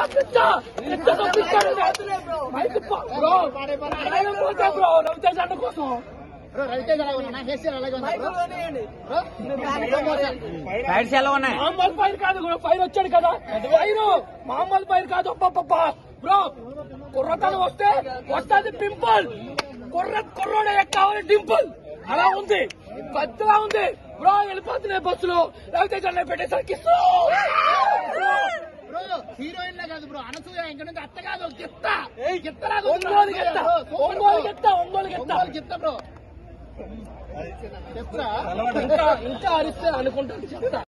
పిచ్చ పిచ్చ తప్పించాడు మైక్ ప- బ్రో ఆయన పోతే బ్రో రవితేజ అన్న కోసం బ్రో రవితేజ ఎలా ఉన్నా కేసీఆర్ అలాగే ఉన్నా బ్రో? బ్రో? రైడ్స్ ఎలా ఉన్నాయి మామూలు ఫైర్ కాదు బ్రో ఫైర్ వచ్చాడు కదా ఫైర్ మామూలు ఫైర్ కాదు అబ్బబ్బబ్బ బ్రో కుర్రతనం వస్తే వస్తుంది పింపుల్ కుర్ర కుర్రోడే కావాలి డింపుల్ అలా ఉంది పెద్దలా ఉంది బ్రో వెళ్ళిపోతున్నాయి బస్సులో లేకపోతే జల్ల పెట్టేసరికి సో బ్రో హీరోయిన్ లా కాదు బ్రో అనసూయ ఇంక నుంచి అత్త కాదు గిత్త గిత్తరాదు ఒంగోలు గిత్త ఒంగోలు గిత్త ఒంగోలు గిత్త ఒంగోలు గిత్త బ్రో చెప్తా ఇంకా ఇంకా అరిస్తే అనుకుంటాను చెప్తా